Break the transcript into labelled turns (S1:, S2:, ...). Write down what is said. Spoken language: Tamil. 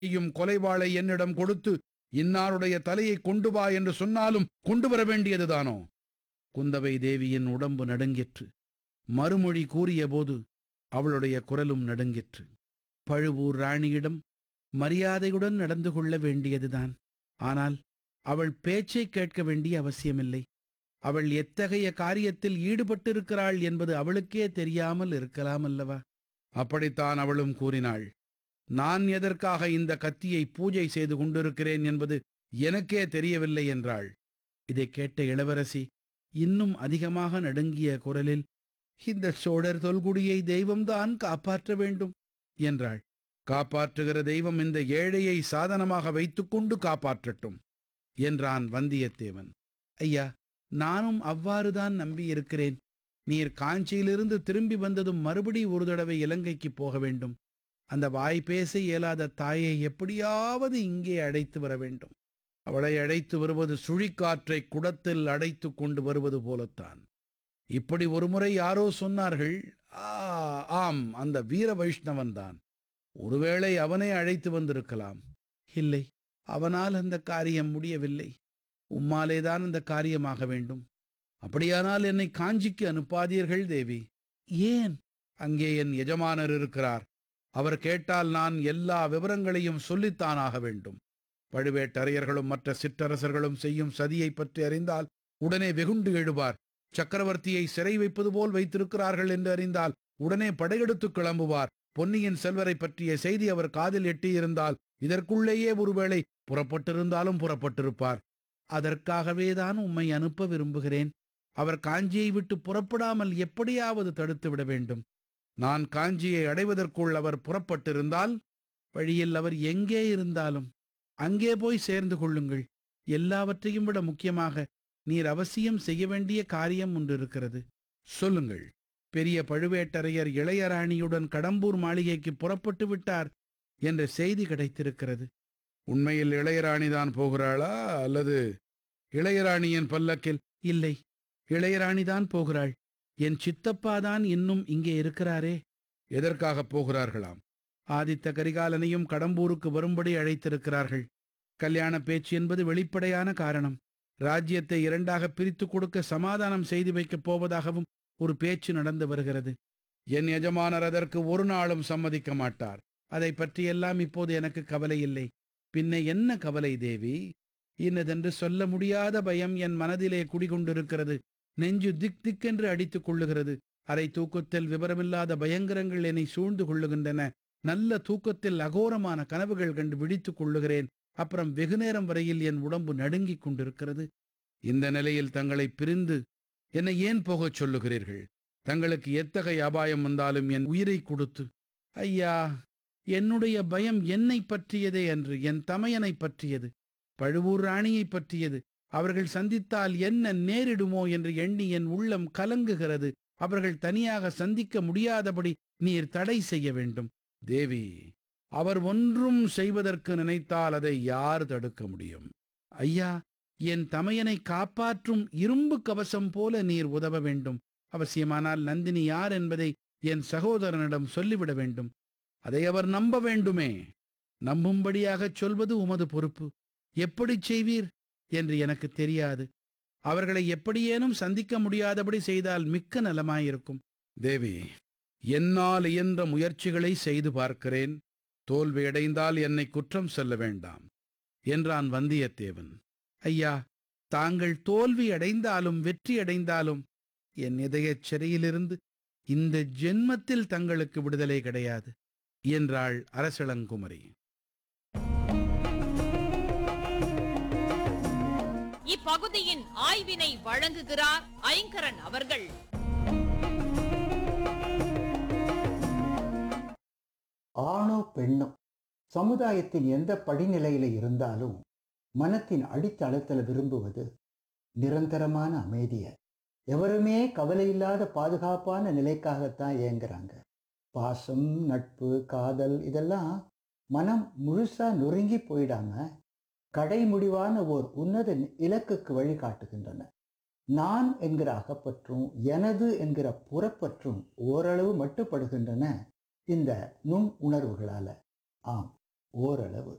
S1: யும் கொலைவாளை என்னிடம் கொடுத்து இன்னாருடைய தலையை கொண்டு வா என்று சொன்னாலும் கொண்டு வர வேண்டியதுதானோ குந்தவை தேவியின் உடம்பு நடுங்கிற்று மறுமொழி கூறியபோது அவளுடைய குரலும் நடுங்கிற்று பழுவூர் ராணியிடம் மரியாதையுடன் நடந்து கொள்ள வேண்டியதுதான் ஆனால் அவள் பேச்சைக் கேட்க வேண்டிய அவசியமில்லை அவள் எத்தகைய காரியத்தில் ஈடுபட்டிருக்கிறாள் என்பது அவளுக்கே தெரியாமல் இருக்கலாம் அல்லவா அப்படித்தான் அவளும் கூறினாள் நான் எதற்காக இந்த கத்தியை பூஜை செய்து கொண்டிருக்கிறேன் என்பது எனக்கே தெரியவில்லை என்றாள் இதைக் கேட்ட இளவரசி இன்னும் அதிகமாக நடுங்கிய குரலில் இந்த சோழர் தொல்குடியை தெய்வம்தான் காப்பாற்ற வேண்டும் என்றாள் காப்பாற்றுகிற தெய்வம் இந்த ஏழையை சாதனமாக வைத்துக்கொண்டு காப்பாற்றட்டும் என்றான் வந்தியத்தேவன் ஐயா நானும் அவ்வாறுதான் நம்பியிருக்கிறேன் நீர் காஞ்சியிலிருந்து திரும்பி வந்ததும் மறுபடி ஒரு தடவை இலங்கைக்கு போக வேண்டும் அந்த வாய் பேச இயலாத தாயை எப்படியாவது இங்கே அழைத்து வர வேண்டும் அவளை அழைத்து வருவது சுழிக்காற்றை குடத்தில் அடைத்து கொண்டு வருவது போலத்தான் இப்படி ஒருமுறை யாரோ சொன்னார்கள் ஆ ஆம் அந்த வீர வைஷ்ணவன் தான் ஒருவேளை அவனை அழைத்து வந்திருக்கலாம் இல்லை அவனால் அந்த காரியம் முடியவில்லை உம்மாலேதான் அந்த காரியமாக வேண்டும் அப்படியானால் என்னை காஞ்சிக்கு அனுப்பாதீர்கள் தேவி ஏன் அங்கே என் எஜமானர் இருக்கிறார் அவர் கேட்டால் நான் எல்லா விவரங்களையும் சொல்லித்தானாக வேண்டும் பழுவேட்டரையர்களும் மற்ற சிற்றரசர்களும் செய்யும் சதியைப் பற்றி அறிந்தால் உடனே வெகுண்டு எழுவார் சக்கரவர்த்தியை சிறை வைப்பது போல் வைத்திருக்கிறார்கள் என்று அறிந்தால் உடனே படையெடுத்து கிளம்புவார் பொன்னியின் செல்வரை பற்றிய செய்தி அவர் காதில் எட்டியிருந்தால் இதற்குள்ளேயே ஒருவேளை புறப்பட்டிருந்தாலும் புறப்பட்டிருப்பார் அதற்காகவே தான் உம்மை அனுப்ப விரும்புகிறேன் அவர் காஞ்சியை விட்டு புறப்படாமல் எப்படியாவது தடுத்து விட வேண்டும் நான் காஞ்சியை அடைவதற்குள் அவர் புறப்பட்டிருந்தால் வழியில் அவர் எங்கே இருந்தாலும் அங்கே போய் சேர்ந்து கொள்ளுங்கள் எல்லாவற்றையும் விட முக்கியமாக நீர் அவசியம் செய்ய வேண்டிய காரியம் ஒன்று இருக்கிறது சொல்லுங்கள் பெரிய பழுவேட்டரையர் இளையராணியுடன் கடம்பூர் மாளிகைக்கு புறப்பட்டு விட்டார் என்ற செய்தி கிடைத்திருக்கிறது உண்மையில் இளையராணிதான் போகிறாளா அல்லது இளையராணியின் பல்லக்கில் இல்லை இளையராணிதான் போகிறாள் என் சித்தப்பாதான் இன்னும் இங்கே இருக்கிறாரே எதற்காக போகிறார்களாம் ஆதித்த கரிகாலனையும் கடம்பூருக்கு வரும்படி அழைத்திருக்கிறார்கள் கல்யாண பேச்சு என்பது வெளிப்படையான காரணம் ராஜ்யத்தை இரண்டாக பிரித்துக் கொடுக்க சமாதானம் செய்து வைக்கப் போவதாகவும் ஒரு பேச்சு நடந்து வருகிறது என் எஜமானர் அதற்கு ஒரு நாளும் சம்மதிக்க மாட்டார் அதை பற்றியெல்லாம் இப்போது எனக்கு கவலை இல்லை பின்ன என்ன கவலை தேவி இன்னதென்று சொல்ல முடியாத பயம் என் மனதிலே குடிகொண்டிருக்கிறது நெஞ்சு திக் திக்கென்று அடித்துக் கொள்ளுகிறது அரை தூக்கத்தில் விவரமில்லாத பயங்கரங்கள் என்னை சூழ்ந்து கொள்ளுகின்றன நல்ல தூக்கத்தில் அகோரமான கனவுகள் கண்டு விழித்துக் கொள்ளுகிறேன் அப்புறம் வெகுநேரம் வரையில் என் உடம்பு நடுங்கிக் கொண்டிருக்கிறது இந்த நிலையில் தங்களை பிரிந்து என்னை ஏன் போகச் சொல்லுகிறீர்கள் தங்களுக்கு எத்தகைய அபாயம் வந்தாலும் என் உயிரை கொடுத்து ஐயா என்னுடைய பயம் என்னை பற்றியதே அன்று என் தமையனை பற்றியது பழுவூர் ராணியைப் பற்றியது அவர்கள் சந்தித்தால் என்ன நேரிடுமோ என்று எண்ணி என் உள்ளம் கலங்குகிறது அவர்கள் தனியாக சந்திக்க முடியாதபடி நீர் தடை செய்ய வேண்டும் தேவி அவர் ஒன்றும் செய்வதற்கு நினைத்தால் அதை யார் தடுக்க முடியும் ஐயா என் தமையனை காப்பாற்றும் இரும்பு கவசம் போல நீர் உதவ வேண்டும் அவசியமானால் நந்தினி யார் என்பதை என் சகோதரனிடம் சொல்லிவிட வேண்டும் அதை அவர் நம்ப வேண்டுமே நம்பும்படியாகச் சொல்வது உமது பொறுப்பு எப்படி செய்வீர் என்று எனக்கு தெரியாது அவர்களை எப்படியேனும் சந்திக்க முடியாதபடி செய்தால் மிக்க நலமாயிருக்கும் தேவி என்னால் இயன்ற முயற்சிகளை செய்து பார்க்கிறேன் தோல்வியடைந்தால் என்னை குற்றம் சொல்ல வேண்டாம் என்றான் வந்தியத்தேவன் ஐயா தாங்கள் தோல்வி அடைந்தாலும் வெற்றி அடைந்தாலும் என் இதயச் சிறையிலிருந்து இந்த ஜென்மத்தில் தங்களுக்கு விடுதலை கிடையாது என்றாள் அரசளங்குமரி
S2: இப்பகுதியின் ஆய்வினை வழங்குகிறார் ஐங்கரன் அவர்கள்
S3: ஆணோ பெண்ணோ சமுதாயத்தின் எந்த படிநிலையில இருந்தாலும் மனத்தின் அடித்தளத்தில் விரும்புவது நிரந்தரமான அமைதிய எவருமே கவலையில்லாத பாதுகாப்பான நிலைக்காகத்தான் ஏங்குறாங்க பாசம் நட்பு காதல் இதெல்லாம் மனம் முழுசா நொறுங்கி போயிடாம கடைமுடிவான ஓர் உன்னத இலக்குக்கு வழிகாட்டுகின்றன நான் என்கிற அகப்பற்றும் எனது என்கிற புறப்பற்றும் ஓரளவு மட்டுப்படுகின்றன இந்த நுண் உணர்வுகளால ஆம் ஓரளவு